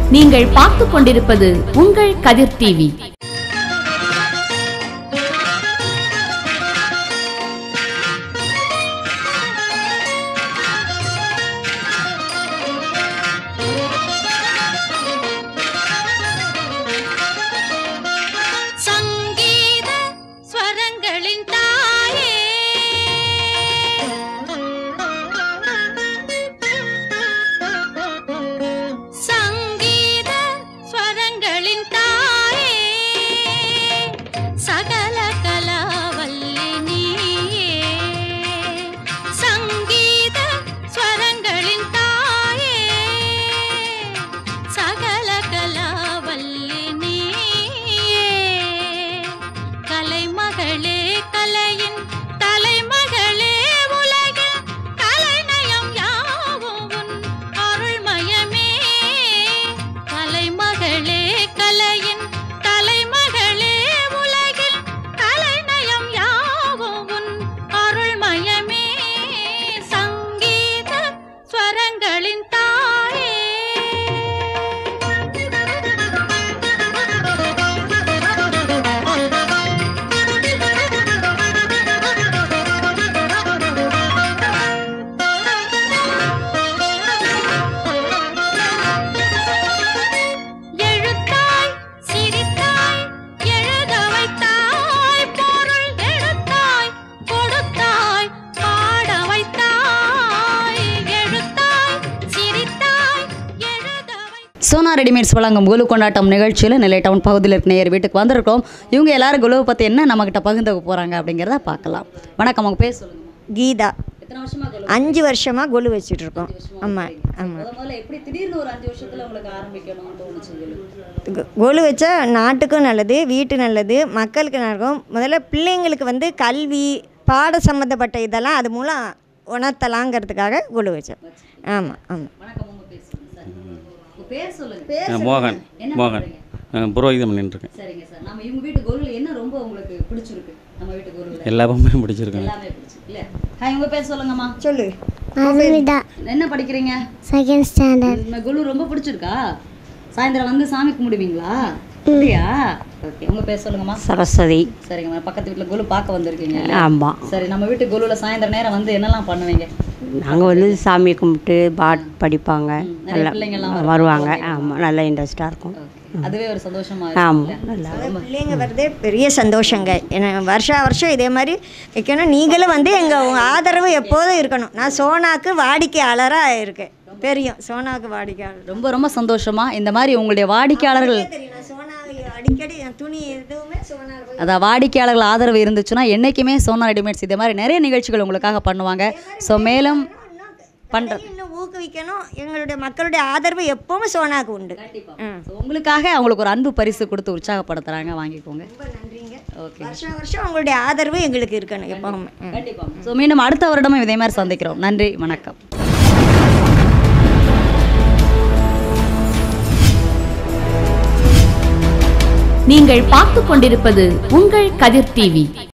நீங்கள் பார்த்துக் கொண்டிருப்பது உங்கள் கதிர் டிவி சங்கீத ஸ்வரங்களின் தாயே சங்கீத ஸ்வரங்களின் தாயே சகல கலாவல்லி நீயே சங்கீத ஸ்வரங்களின் தாயே சகல கலாவல்லி நீயே கலைமகளே கலையின் தலைமகளே உலகில் கலைநயம் யாவும் உன் அருள்மயமே கலைமகளே கலையின் தலைமகளே உலகில் கலைநயம் யாவும் உன் அருள்மயமே சங்கீத ஸ்வரங்களின் தாயே எழுத்தாய் சிரித்தாய் எழுத வைத்தாய் பொருள் எடுத்தாய் கொடுத்தாய் பாட வைத்தாய் எழுத்தாய் சிரித்தாய் எழுத வைத்தாய் சோனா ரெடிமேட்ஸ் வழங்கும் குலு கொண்டாட்டம் நிகழ்ச்சியில் நெல்லை டவுன் பகுதியில் இருக்க நேயர் வீட்டுக்கு வந்திருக்கோம் இவங்க எல்லாரும் குலுவை பற்றி என்ன நம்மக்கிட்ட பகிர்ந்துக்க போகிறாங்க அப்படிங்கிறத பார்க்கலாம் வணக்கம் உங்கள் பேர் சொல்லுங்கள் கீதா எத்தனை வருஷமா குலு அஞ்சு வருஷமா கொலு வச்சுட்டு இருக்கோம் ஆமாம் ஆமாம் முத முதல்ல எப்படி திடீர்னு ஒரு அஞ்சு வருஷத்தில் உங்களுக்கு ஆரம்பிக்கணும்னு தோணுச்சு கொலு வச்சா நாட்டுக்கும் நல்லது வீட்டு நல்லது மக்களுக்கு நடக்கும் முதல்ல பிள்ளைங்களுக்கு வந்து கல்வி பாட சம்மந்தப்பட்ட இதெல்லாம் அது மூலம் உணர்த்தலாங்கிறதுக்காக கொலு வச்சோம் ஆமாம் ஆமாம் வணக்கம் உங்கள் பேர் சொல்லுங்கள் சார் உங்கள் பேர் சொல்லுங்கள் ஆ, மோகன் என்ன மோகன் பண்றீங்க? ஆ, புரோகிதம் பண்ணிட்டுருக்கேன் சரிங்க சார் நம்ம இவங்க வீட்டு கோவில் என்ன ரொம்ப உங்களுக்கு பிடிச்சிருக்கு நம்ம வீட்டு கோவில் எல்லா பொம்மையும் பிடிச்சிருக்கேன் எல்லாமே பிடிச்சிருக்கு இல்லையா ஹாய் உங்கள் பேர் சொல்லுங்கம்மா சொல்லு மதுமிதா என்ன படிக்கிறீங்க செகண்ட் ஸ்டாண்டர்ட் இந்த குரு ரொம்ப பிடிச்சிருக்கா சாயந்தரம் வந்து சாமி கும்பிடுவீங்களா அப்படியா ஓகே உங்க பேர் சொல்லுங்கம்மா சரஸ்வதி சரிங்கம்மா பக்கத்து வீட்டில் குரு பார்க்க வந்திருக்கீங்க ஆமாம் சரி நம்ம வீட்டு குருல சாயந்தரம் நேரம் வந்து என்னெல்லாம் பண்ணுவீங்க நாங்கள் வந்து சாமி கும்பிட்டு பாட் படிப்பாங்க நிறைய நல்லா பிள்ளைங்கெல்லாம் வருவாங்க ஆமாம் நல்லா இன்ட்ரெஸ்டாக இருக்கும் அதுவே ஒரு சந்தோஷமா ஆமாம் இருக்கும் நல்லா பிள்ளைங்க வரதே பெரிய சந்தோஷங்க ஏன்னா வருஷா வருஷம் இதே மாதிரி வைக்கணும் நீங்களும் வந்து எங்கள் உங்கள் ஆதரவு எப்போதும் இருக்கணும் நான் சோனாக்கு வாடிக்கையாளராக இருக்கேன் தெரியும் சோனாக்கு வாடிக்கையாளர் ரொம்ப ரொம்ப சந்தோஷமா இந்த மாதிரி உங்களுடைய வாடிக்கையாளர்கள் தெரியும் நான் சோனா அடிக்கடி என் துணி எதுவுமே சோனாவில் போய் அதான் வாடிக்கையாளர்கள் ஆதரவு இருந்துச்சுன்னா என்னைக்குமே சோனா ரெடிமேட்ஸ் இதே மாதிரி நிறைய நிகழ்ச்சிகள் உங்களுக்காக பண்ணுவாங்க ஸோ மேலும் பண்ற இன்னும் ஊக்குவிக்கணும் எங்களுடைய மக்களுடைய ஆதரவு எப்பவும் சோனாக்கு உண்டு ம். So, உங்களுக்காக அவங்களுக்கு ஒரு அன்பு பரிசு கொடுத்து உற்சாகப்படுத்துறாங்க வாங்கிக்கோங்க ரொம்ப நன்றிங்க ஓகே வருஷம் வருஷம் உங்களுடைய ஆதரவு எங்களுக்கு இருக்கணும் எப்பவுமே ம். கண்டிப்பா ஸோ மீண்டும் அடுத்த வருடமும் இதே மாதிரி சந்திக்கிறோம் நன்றி வணக்கம் நீங்கள் பார்த்துக் கொண்டிருப்பது உங்கள் கதிர் டிவி